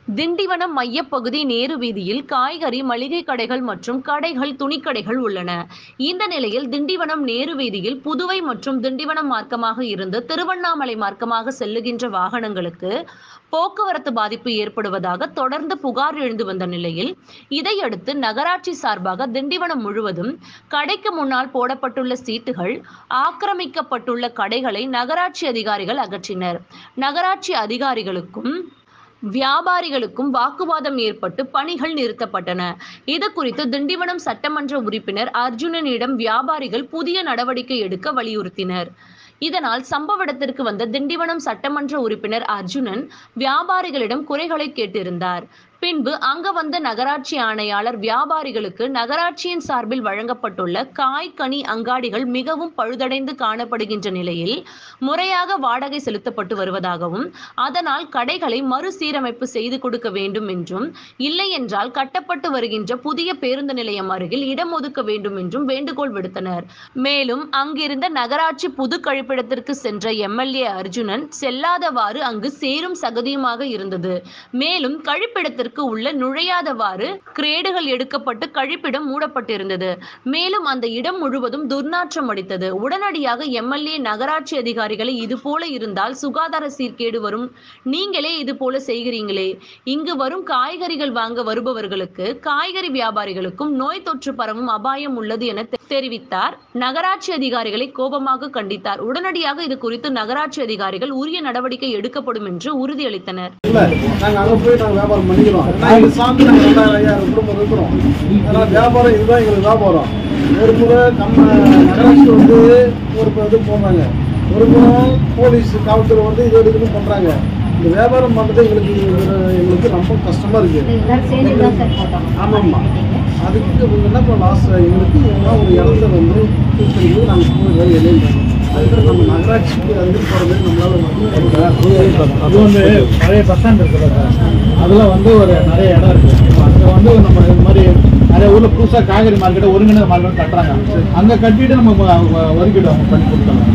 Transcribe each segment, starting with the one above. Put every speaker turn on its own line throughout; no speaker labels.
திண்டிவனம் மையப்பகுதி நேரு வீதியில் காய்கறி மளிகை கடைகள் மற்றும் கடைகள் துணிக்கடைகள் உள்ளன இந்த நிலையில் திண்டிவனம் நேரு வீதியில் புதுவை மற்றும் திண்டிவனம் மார்க்கமாக இருந்து திருவண்ணாமலை மார்க்கமாக செல்லுகின்ற வாகனங்களுக்கு போக்குவரத்து பாதிப்பு ஏற்படுவதாக தொடர்ந்து புகார் எழுந்து வந்த நிலையில் இதையடுத்து நகராட்சி சார்பாக திண்டிவனம் முழுவதும் கடைக்கு முன்னால் போடப்பட்டுள்ள சீட்டுகள் ஆக்கிரமிக்கப்பட்டுள்ள கடைகளை நகராட்சி அதிகாரிகள் அகற்றினர் நகராட்சி அதிகாரிகளுக்கும் வியாபாரிகளுக்கும் வாக்குவாதம் ஏற்பட்டு பணிகள் நிறுத்தப்பட்டன இது குறித்து திண்டிவனம் சட்டமன்ற உறுப்பினர் அர்ஜுனனிடம் வியாபாரிகள் புதிய நடவடிக்கை எடுக்க வலியுறுத்தினர் இதனால் சம்பவ இடத்திற்கு வந்த திண்டிவனம் சட்டமன்ற உறுப்பினர் அர்ஜுனன் வியாபாரிகளிடம் குறைகளை கேட்டிருந்தார் பின்பு அங்க வந்த நகராட்சி ஆணையாளர் வியாபாரிகளுக்கு நகராட்சியின் சார்பில் வழங்கப்பட்டுள்ள காய் கனி அங்காடிகள் மிகவும் பழுதடைந்து காணப்படுகின்ற நிலையில் முறையாக வாடகை செலுத்தப்பட்டு வருவதாகவும் அதனால் கடைகளை மறுசீரமைப்பு செய்து கொடுக்க வேண்டும் என்றும் இல்லை என்றால் கட்டப்பட்டு வருகின்ற புதிய பேருந்து நிலையம் அருகில் இடம் ஒதுக்க வேண்டும் என்றும் வேண்டுகோள் விடுத்தனர் மேலும் அங்கிருந்த நகராட்சி புது கழிப்பிடத்திற்கு சென்ற எம்எல்ஏ அர்ஜுனன் செல்லாதவாறு அங்கு சேரும் சகதியுமாக இருந்தது மேலும் கழிப்பிடத்திற்கு உள்ள நுழையாதவாறு கிரேடுகள் எடுக்கப்பட்டு கழிப்பிடம் மூடப்பட்டிருந்தது மேலும் அந்த இடம் முழுவதும் துர்நாற்றம் அடித்தது உடனடியாக எம்எல்ஏ நகராட்சி அதிகாரிகளை இது போல இருந்தால் சுகாதார சீர்கேடு வரும் நீங்களே இது போல செய்கிறீங்களே இங்கு வரும் காய்கறிகள் வாங்க வருபவர்களுக்கு காய்கறி வியாபாரிகளுக்கும் நோய் தொற்று பரவும் அபாயம் உள்ளது என தெ- தெரிவித்தார் நகராட்சி அதிகாரிகளை கோபமாக கண்டித்தார் உடனடியாக இது குறித்து நகராட்சி அதிகாரிகள் உரிய நடவடிக்கை எடுக்கப்படும் என்று உறுதியளித்தனர்
இல்ல நாங்க அங்க போய் நாங்க வியாபாரம் பண்ணிக்கிறோம் ஏன்னா இது சார்ந்து நாங்க ரெண்டாயிரம் ஐயாயிரம் குடும்பம் இருக்கிறோம் அதனால வியாபாரம் இதுதான் எங்களுக்கு வியாபாரம் ஒரு முறை நம்ம நகராட்சி வந்து ஒரு ப- இது போடுறாங்க ஒரு முறை போலீஸ் காவல்துறை வந்து இது எடுக்கணும் பண்றாங்க இந்த வியாபாரம் பண்றது எங்களுக்கு ஒரு- எங்களுக்கு ரொம்ப கஷ்டமா இருக்கு
எல்லாரும் சேர்ந்து தான் சார் போட்டோம்
ஆமாம்மா அதுக்கு இவங்க என்ன பண்ண லாஸ்ட் எங்களுக்கு இவங்க ஒரு இடத்த வந்து கொடுத்துருக்கு நாங்கள் போய் எழுதிருக்கோம் அதுக்கு நம்ம நகராட்சிக்கு வந்து போகிறது நம்மளால
அது வந்து பழைய பஸ் ஸ்டாண்ட் இருக்குல்ல சார் அதில் வந்து ஒரு நிறைய இடம் இருக்கு அங்கே வந்து நம்ம இந்த மாதிரி நிறைய ஊரில் புதுசாக காய்கறி மார்க்கெட்டை ஒருங்கிணைந்த மார்க்கெட் கட்டுறாங்க அங்கே கட்டிட்டு நம்ம வ- வ- ஒதுக்கீடு அவங்க பண்ணி கொடுத்தாங்க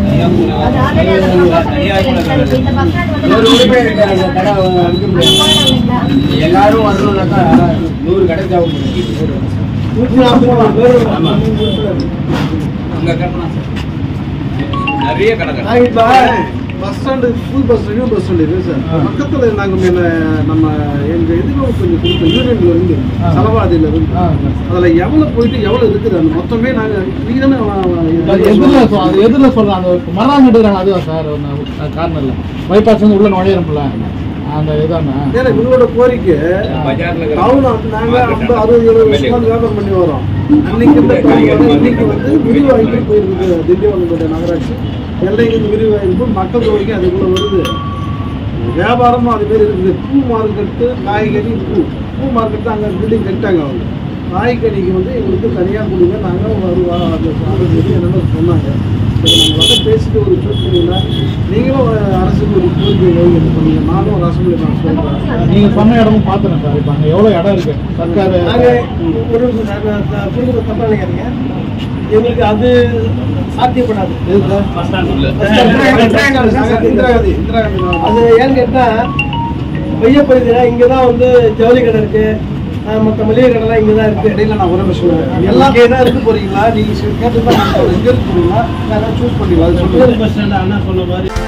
அது already அது நம்ம சார் இப்ப இந்த பஸ் ஸ்டாண்ட் வந்து
ஒரு உரிமை இருக்கு அந்த கடை அங்க
அங்க போயிடும் இல்லைங்களா?
எல்லாரும் வரணும்னாக்கா நூறு கடை தேவைப்படுது ஆமா. அங்க கட்டலாம் சார் நிறைய கடை கட்டலாம்.
நாங்க இப்ப பஸ் ஸ்டாண்டு புது பஸ் நியூ பஸ் ஸ்டாண்ட் இருக்கு சார்
ஆ.
பக்கத்துல நாங்க முன்ன நம்ம எங்க இதுல கொஞ்சம் கொடுத்தோம் யூனியன்ல இருந்து
ஆ.
செலவாதியில இருந்து
ஆ.
அதுல எவ்வளவு போயிட்டு எவ்வளவு இருக்குது அந்த மொத்தமே நாங்க நீங்க தானே
எதிரில் சொல் அது எதிரில் சொல்கிறேன் அந்த மரம் நட்டுறாங்க அதுதான் சார் ஒன்று காரணம் இல்லை பைபாஸ் வந்து உள்ள நுழையிறோம்ல அந்த இதானே
ஏன்னா இவங்களோட கோரிக்கை
பஜார்ல இருக்கிற
டவுன் நாங்க ஐம்பது அறுபது எழுபது வருஷமா வியாபாரம் பண்ணி வரோம் அன்னைக்கு இருந்த டவுனோட இன்னைக்கு வந்து விரிவாகிட்டு போயிருக்குது திண்டிவனம் நகராட்சி எல்லைக்கு விரிவாகிட்டு மக்கள் தொகைக்கு அதுக்குள்ள வருது வியாபாரமும் அது பேர் இருக்குது பூ மார்க்கெட்டு காய்கறி பூ பூ மார்க்கெட்டு அங்கே பில்டிங் கட்டிட்டாங்க அவங்க காய்கறிக்கு வந்து எங்களுக்கு தனியாக கொடுங்க நாங்கள் வருவா அந்த சாதனை என்னென்ன சொன்னாங்க சரி நாங்கள் வந்து பேசிட்டு ஒரு சூஸ் பண்ணிங்கன்னா நீங்களும் அரசுக்கு ஒரு கோரிக்கை வைங்க பண்ணீங்க நானும் ஒரு அசம்பிளி நான் சொல்கிறேன்
நீங்கள் சொன்ன இடமும் பார்த்துனேன் சார் இப்போ அங்கே எவ்வளோ இடம் இருக்கு சர்க்கார்
ஒரு நிமிஷம் சார் நான் நான் புரிஞ்சு தப்பா நினைக்காதீங்க எங்களுக்கு அது சாத்தியப்படாது
எது சார்
உள்ள.
இந்திரா காந்தி இந்திரா காந்தி
அது ஏன்னு கேட்டா மையப்பகுதியில இங்க தான் வந்து ஜவுளி கடை இருக்கு ஆஹ் மத்த மளிகை கடைலாம் இங்க தான் இருக்கு
இடையில நான் ஒரு விஷயம் சொல்றேன் எல்லாம் இங்கே தான் இருக்கு போறீங்களா நீங்க கேட்டு தான் எங்க இருக்கு போறீங்களா நான் சூஸ் பண்ணிக்கலாம் அது சொல்லுங்க
பஸ் ஸ்டாண்ட் அண்ணா சொன்ன மாதிரி